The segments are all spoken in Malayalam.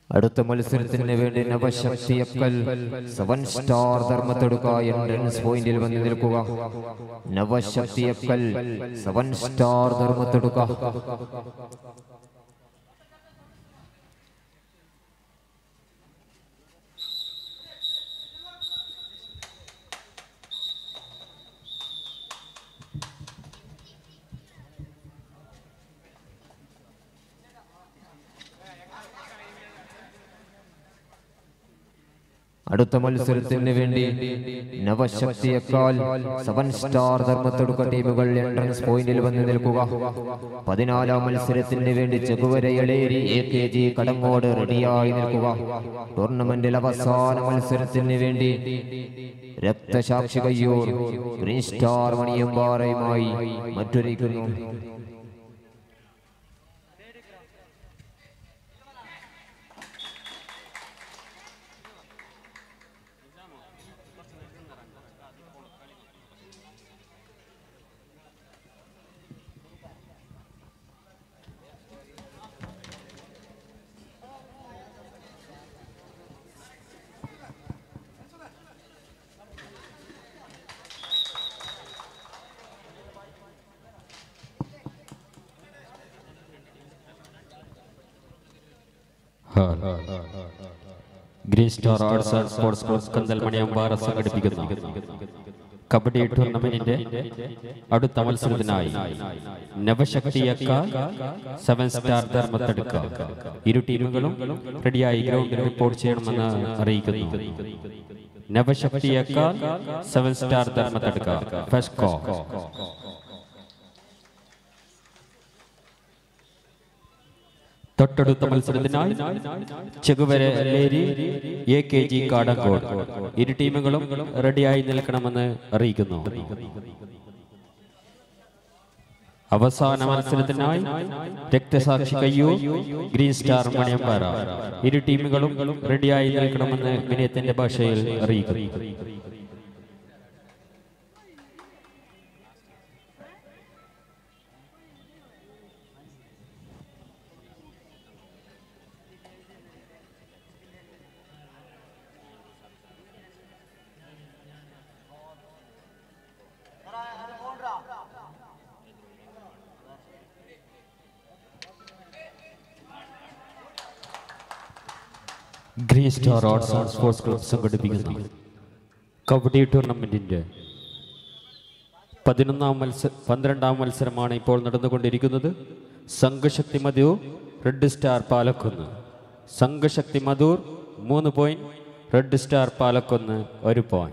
അടുത്ത മത്സരത്തിന് വേണ്ടി നവശക്തിയക്കൽ സെവൻ സ്റ്റാർ ധർമ്മത്തെടുക്ക എൻട്രൻസ് പോയിന്റിൽ വന്ന് നിൽക്കുക നവശക്തിയക്കൽ സെവൻ സ്റ്റാർ ധർമ്മത്തെടുക്ക അടുത്ത മത്സരത്തിന് വേണ്ടി നവശക്തിയേക്കാൾ സെവൻ സ്റ്റാർ ധർമ്മത്തെടുക്ക ടീമുകൾ എൻട്രൻസ് പോയിന്റിൽ വന്ന് നിൽക്കുക പതിനാലാം മത്സരത്തിന് വേണ്ടി ചെകുവരയളേരി എ കെ ജി കടങ്ങോട് റെഡിയായി നിൽക്കുക ടൂർണമെന്റിൽ അവസാന മത്സരത്തിന് വേണ്ടി രക്തസാക്ഷി കയ്യൂർ ഗ്രീൻ സ്റ്റാർ മണിയമ്പാറയുമായി മറ്റൊരുക്കുന്നു green star arts and sports club Kanthalmani Ambara സംഘടിപ്പിക്കുന്ന കബഡി ടൂർണമെന്റിന്റെ അടുത്ത മത്സരത്തിനായി നവശക്തിയക്ക സെവൻ സ്റ്റാർ ധർമ്മത്തെടുക്ക ഇരു ടീമുകളും റെഡിയായി ഗ്രൗണ്ടിൽ റിപ്പോർട്ട് ചെയ്യണമെന്ന് അറിയിക്കുന്നു നവശക്തിയക്ക സെവൻ സ്റ്റാർ ധർമ്മത്തെടുക്ക ഫെസ്കോ തൊട്ടടുത്ത മത്സരത്തിനായി ചെകുവര ലേരി എ കെ ജി കാടങ്കോട് ഇരു ടീമുകളും റെഡിയായി നിൽക്കണമെന്ന് അറിയിക്കുന്നു അവസാന മത്സരത്തിനായി രക്തസാക്ഷി കയ്യൂർ ഗ്രീൻ സ്റ്റാർ മണിയമ്പാറ ഇരു ടീമുകളും റെഡിയായി നിൽക്കണമെന്ന് വിനയത്തിന്റെ ഭാഷയിൽ അറിയിക്കുന്നു green star arts and sports club സംഘടിപ്പിക്കുന്ന കബഡി ടൂർണമെന്റിന്റെ പതിനൊന്നാം മത്സര പന്ത്രണ്ടാം മത്സരമാണ് ഇപ്പോൾ നടന്നുകൊണ്ടിരിക്കുന്നത് സംഘശക്തി മധൂർ റെഡ് സ്റ്റാർ പാലക്കുന്ന് സംഘശക്തി മധൂർ മൂന്ന് പോയിന്റ് റെഡ് സ്റ്റാർ പാലക്കുന്ന് ഒരു point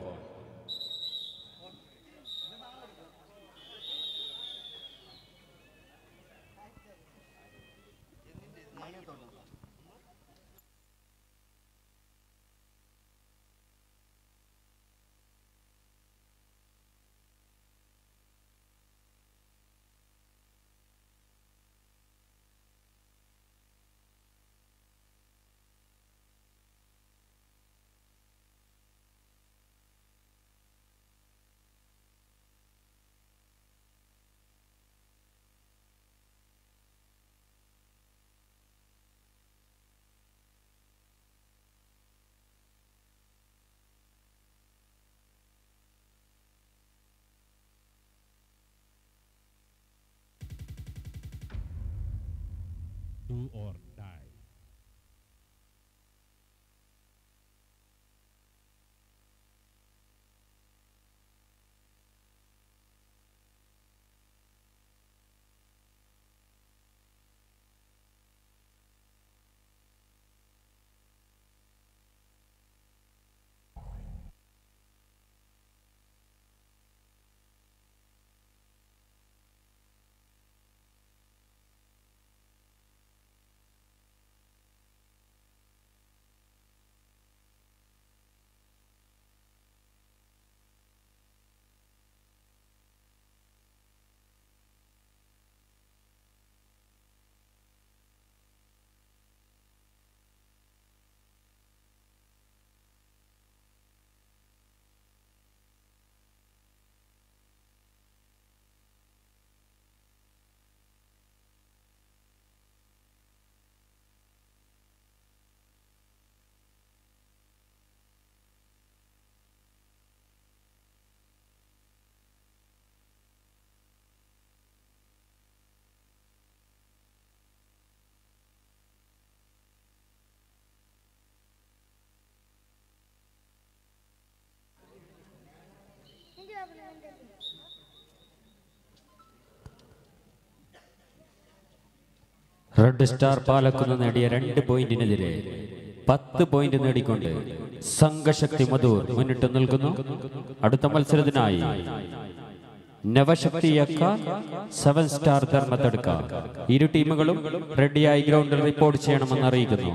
do or die. Red star Palakkunnu നേടിയ രണ്ട് പോയിന്റിനെതിരെ പത്ത് പോയിന്റ് നേടിക്കൊണ്ട് സംഘശക്തി മധൂർ മുന്നിട്ട് നിൽക്കുന്നു അടുത്ത മത്സരത്തിനായി നവശക്തിയക്ക സെവൻ സ്റ്റാർ ധർമ്മത്തെടുക്ക ഇരു ടീമുകളും റെഡിയായി ഗ്രൗണ്ടിൽ റിപ്പോർട്ട് ചെയ്യണമെന്ന് അറിയിക്കുന്നു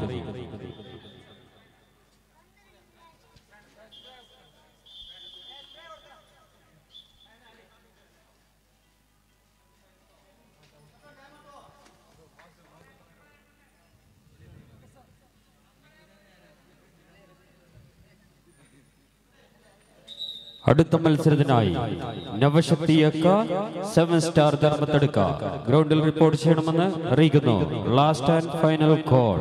അടുത്ത മത്സരത്തിനായി നവശക്തിയക്ക സെവൻ സ്റ്റാർ ധർമ്മത്തെടുക്ക ഗ്രൗണ്ടിൽ റിപ്പോർട്ട് ചെയ്യണമെന്ന് അറിയിക്കുന്നു ലാസ്റ്റ് ആൻഡ് ഫൈനൽ കോൾ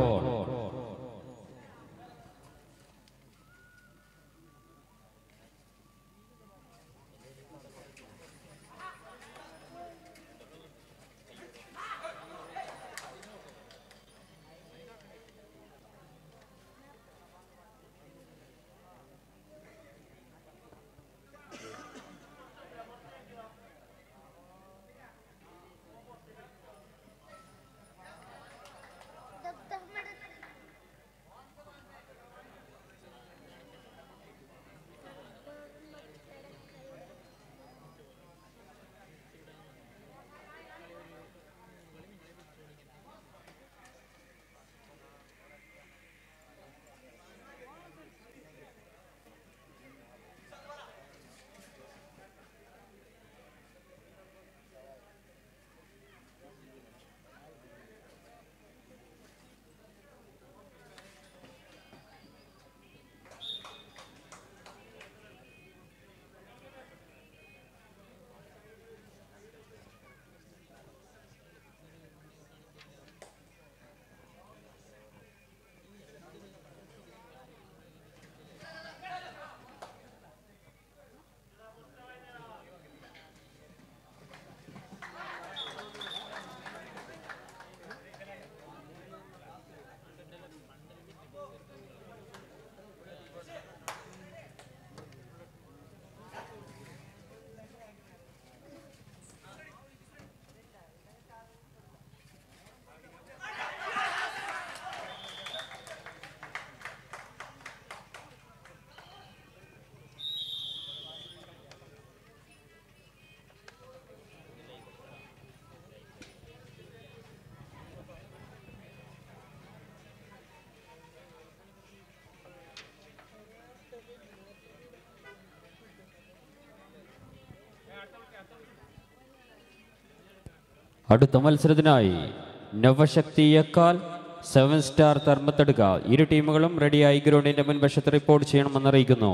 അടുത്ത മത്സരത്തിനായി നവശക്തിയേക്കാൾ സെവൻ സ്റ്റാർ ധർമ്മത്തെടുക്ക ഇരു ടീമുകളും റെഡിയായി ഗ്രൗണ്ടിന്റെ മുൻവശത്ത് റിപ്പോർട്ട് ചെയ്യണമെന്ന് അറിയിക്കുന്നു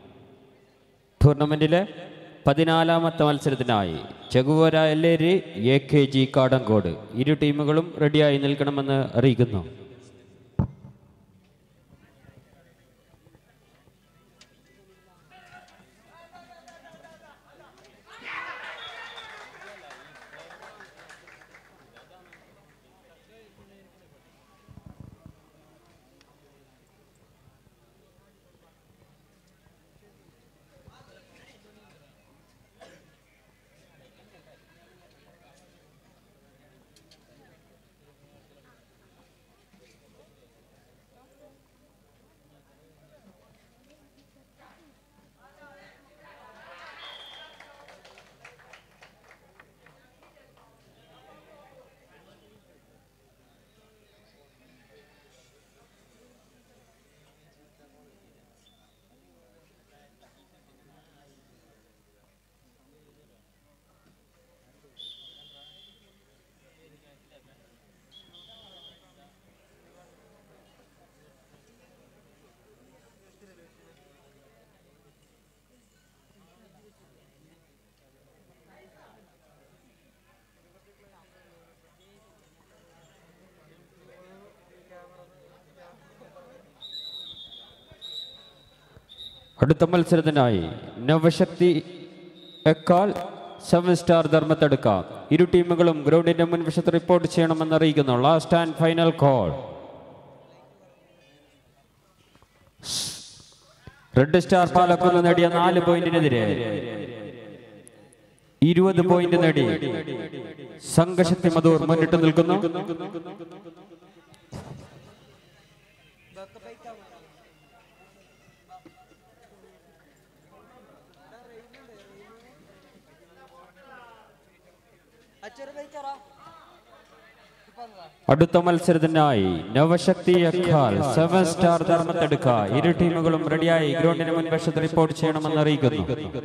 ടൂർണമെന്റിലെ പതിനാലാമത്തെ മത്സരത്തിനായി ചെകുവര എല്ലേരി എ കെ ജി കാടങ്കോട് ഇരു ടീമുകളും റെഡിയായി നിൽക്കണമെന്ന് അറിയിക്കുന്നു അടുത്ത മത്സരത്തിനായി നവശക്തി എക്കാൾ സെവൻ സ്റ്റാർ ധർമ്മത്തെടുക്കാം ഇരു ടീമുകളും ഗ്രൗണ്ടിന്റെ മുൻവശത്ത് റിപ്പോർട്ട് ചെയ്യണമെന്ന് അറിയിക്കുന്നു last and final call red star Palakkunnu നേടിയ നാല് പോയിന്റിനെതിരെ ഇരുപത് പോയിന്റ് നേടി സംഘശക്തി മധൂർ മുന്നിട്ട് നിൽക്കുന്നു അടുത്ത മത്സരത്തിനായി നവശക്തി അഖാൽ സെവൻ സ്റ്റാർ ധർമ്മത്തെടുക്ക ഇരു ടീമുകളും റെഡിയായി ഗ്രൗണ്ടിന് മുൻവശത്ത് റിപ്പോർട്ട് ചെയ്യണമെന്ന് അറിയിക്കുന്നു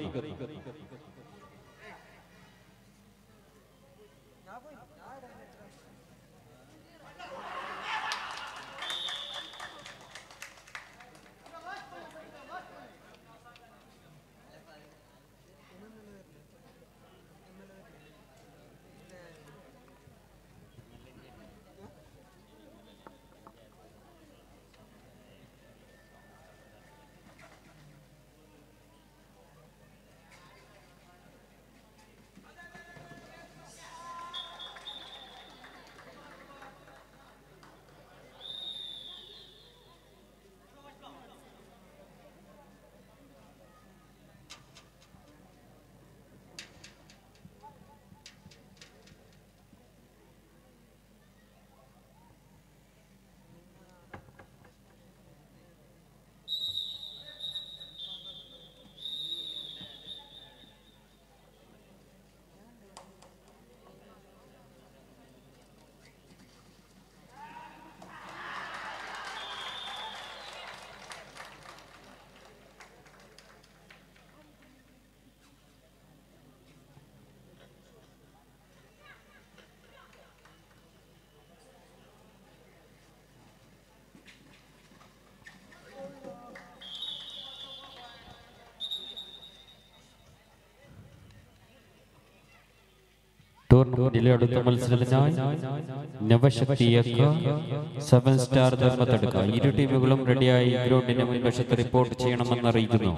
ടൂർണമെന്റിലെ അടുത്ത മത്സരത്തിനായി നവശക്തി സെവൻ സ്റ്റാർ ധർമ്മത്തെടുക്ക ഇരു ടീമുകളും റെഡിയായി ഗ്രൗണ്ടിന് മുൻവശത്ത് റിപ്പോർട്ട് ചെയ്യണമെന്ന് അറിയിക്കുന്നു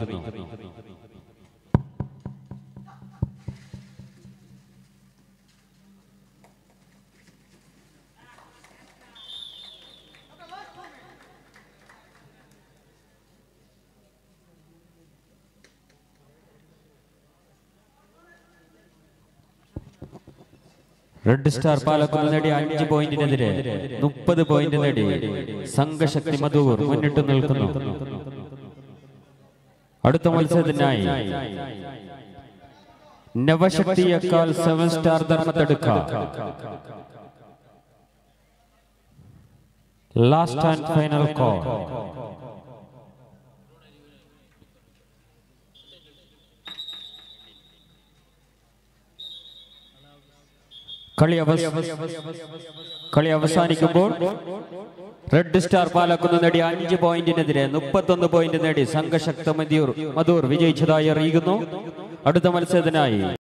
റെഡ് സ്റ്റാർ പാലക്കുന്ന് നേടി അഞ്ച് പോയിന്റിനെതിരെ മുപ്പത് പോയിന്റ് നേടി സംഘശക്തി മധൂർ മുന്നിട്ട് നിൽക്കുന്നു അടുത്ത മത്സരത്തിനായി നവശക്തി അക്കാൽ സെവൻ സ്റ്റാർ ധർമ്മത്തെടുക്ക ലാസ്റ്റ് ആൻഡ് ഫൈനൽ കോൾ കളി അവസ- കളി അവസാനിക്കുമ്പോൾ റെഡ് സ്റ്റാർ പാലക്കുന്ന് നേടി അഞ്ച് പോയിന്റിനെതിരെ മുപ്പത്തൊന്ന് പോയിന്റ് നേടി സംഘശക്ത മധൂർ മധൂർ വിജയിച്ചതായി അറിയിക്കുന്നു അടുത്ത മത്സരത്തിനായി